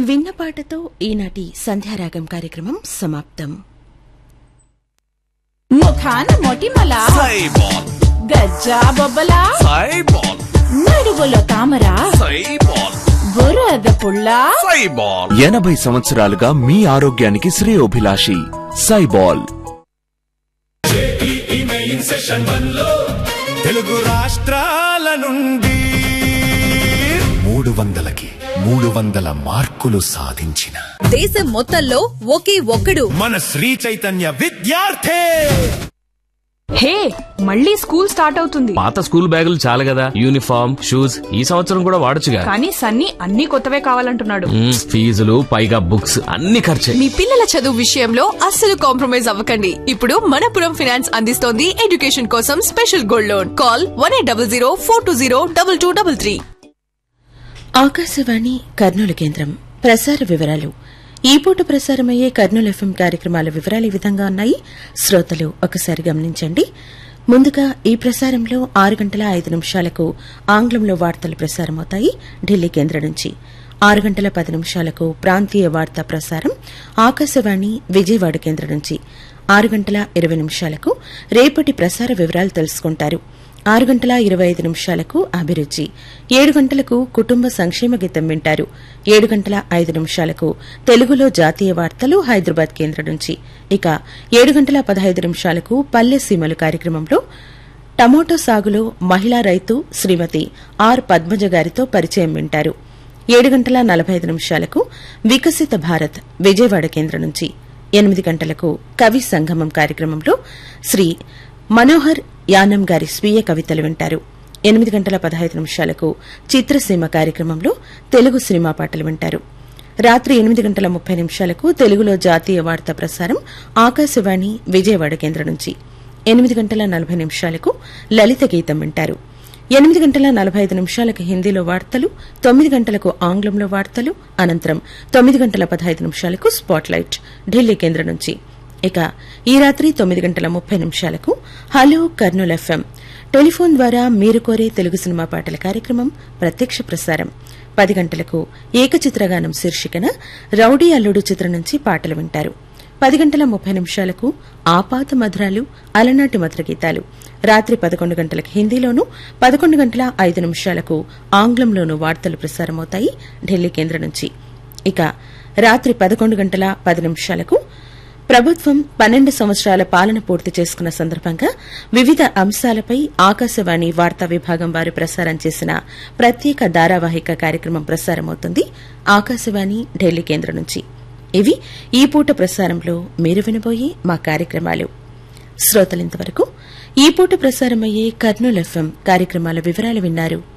విన్నపాటతో ఈనాటి సంధ్యారాగం కార్యక్రమం సమాప్తం ముఖాన మొటిమల సైబాల్ గజ్జా బొబ్బల సైబాల్ నడువులో తామర సైబాల్ బురద పుల్ల సైబాల్ ఎనభై సంవత్సరాలుగా మీ ఆరోగ్యానికి శ్రేయోభిలాషి సైబాల్ తెలుగు రాష్ట్రాల నుండి మూడు వందలకి మూడు వందల మార్కులు సాధించిన దేశం మొత్తంలో ఒకే ఒక్కడు మన శ్రీ చైతన్య విద్యార్థి హే మళ్ళీ స్కూల్ స్టార్ట్ అవుతుంది పాత స్కూల్ బ్యాగులు చాలు కదా యూనిఫామ్ షూస్ ఈ సంవత్సరం కూడా వాడొచ్చుగా కానీ సన్నీ అన్ని కొత్తవే కావాలంటున్నాడు మ్మ్, ఫీజులు పైగా బుక్స్ అన్ని ఖర్చే మీ పిల్లల చదువు విషయంలో అస్సలు కాంప్రమైజ్ అవ్వకండి ఇప్పుడు మనపురం ఫైనాన్స్ అందిస్తోంది ఎడ్యుకేషన్ కోసం special gold loan call one eight double zero four two zero double two double three Akashvani Kurnool కేంద్రం ప్రసార వివరాలు ఈ పూట ప్రసారమయ్యే కర్నూలు ఎఫ్ఎం కార్యక్రమాల వివరాలు ఈ విధంగా ఉన్నాయి శ్రోతలు ఒకసారి గమనించండి ముందుగా ఈ ప్రసారంలో ఆరు గంటల ఐదు నిమిషాలకు ఆంగ్లంలో వార్తలు ప్రసారమవుతాయి ఢిల్లీ కేంద్రం నుంచి ఆరు గంటల పది నిమిషాలకు ప్రాంతీయ వార్తా ప్రసారం ఆకాశవాణి విజయవాడ కేంద్రం నుంచి ఆరు గంటల ఇరవై నిమిషాలకు రేపటి ప్రసార వివరాలు తెలుసుకుంటారు ఆరు గంటల ఇరవై ఐదు నిమిషాలకు అభిరుచి ఏడు గంటలకు కుటుంబ సంక్షేమ గీతం వింటారు ఏడు గంటల ఐదు నిమిషాలకు తెలుగులో జాతీయ వార్తలు హైదరాబాద్ కేంద్రం నుంచి ఇక ఏడు గంటల పదహైదు నిమిషాలకు పల్లె సీమలు కార్యక్రమంలో టమోటో సాగులో మహిళా రైతు శ్రీమతి ఆర్ పద్మజ గారితో పరిచయం వింటారు ఏడు గంటల నలభై ఐదు నిమిషాలకు వికసిత భారత్ విజయవాడ కేంద్రం నుంచి ఎనిమిది గంటలకు కవి సంగమం కార్యక్రమంలో శ్రీ మనోహర్ యానం గారి స్వీయ కవితలు వింటారు ఎనిమిది గంటల పదహైదు నిమిషాలకు చిత్రసీమ కార్యక్రమంలో తెలుగు సినిమా పాటలు వింటారు రాత్రి ఎనిమిది గంటల ముప్పై నిమిషాలకు తెలుగులో జాతీయ వార్తా ప్రసారం ఆకాశవాణి విజయవాడ కేంద్రం నుంచి ఎనిమిది గంటల నలభై నిమిషాలకు లలిత గీతం వింటారు ఎనిమిది గంటల నలభై ఐదు నిమిషాలకు హిందీలో వార్తలు తొమ్మిది గంటలకు ఆంగ్లంలో వార్తలు అనంతరం తొమ్మిది గంటల పదహైదు నిమిషాలకు స్పాట్లైట్ ఢిల్లీ కేంద్రం నుంచి ఇక ఈ రాత్రి తొమ్మిది గంటల ముప్పై నిమిషాలకు హలో కర్నూల్ ఎఫ్ఎం టెలిఫోన్ ద్వారా మీరు కోరే తెలుగు సినిమా పాటల కార్యక్రమం ప్రత్యక్ష ప్రసారం పది గంటలకు ఏకచిత్రగానం శీర్షికన రౌడీ అల్లుడు చిత్రం నుంచి పాటలు వింటారు పది గంటల ముప్పై నిమిషాలకు ఆపాత మధురాలు అలనాటి మధుర గీతాలు రాత్రి పదకొండు గంటలకు హిందీలోనూ పదకొండు గంటల ఐదు నిమిషాలకు ఆంగ్లంలోనూ వార్తలు ప్రసారమవుతాయి ఢిల్లీ కేంద్రం నుంచి ఇక రాత్రి పదకొండు గంటల పది నిమిషాలకు ప్రభుత్వం పన్నెండు సంవత్సరాల పాలన పూర్తి చేసుకున్న సందర్భంగా వివిధ అంశాలపై ఆకాశవాణి వార్తా విభాగం వారు ప్రసారం చేసిన ప్రత్యేక ధారావాహిక కార్యక్రమం ప్రసారమవుతుంది ఆకాశవాణి ఢిల్లీ కేంద్రం నుంచి ఇవి ఈ పూట ప్రసారంలో మీరు వినబోయే మా కార్యక్రమాలు శ్రోతలింతవరకు ఈ పూట ప్రసారమయ్యే కర్నూలు ఎఫ్ఎం కార్యక్రమాల వివరాలు విన్నారు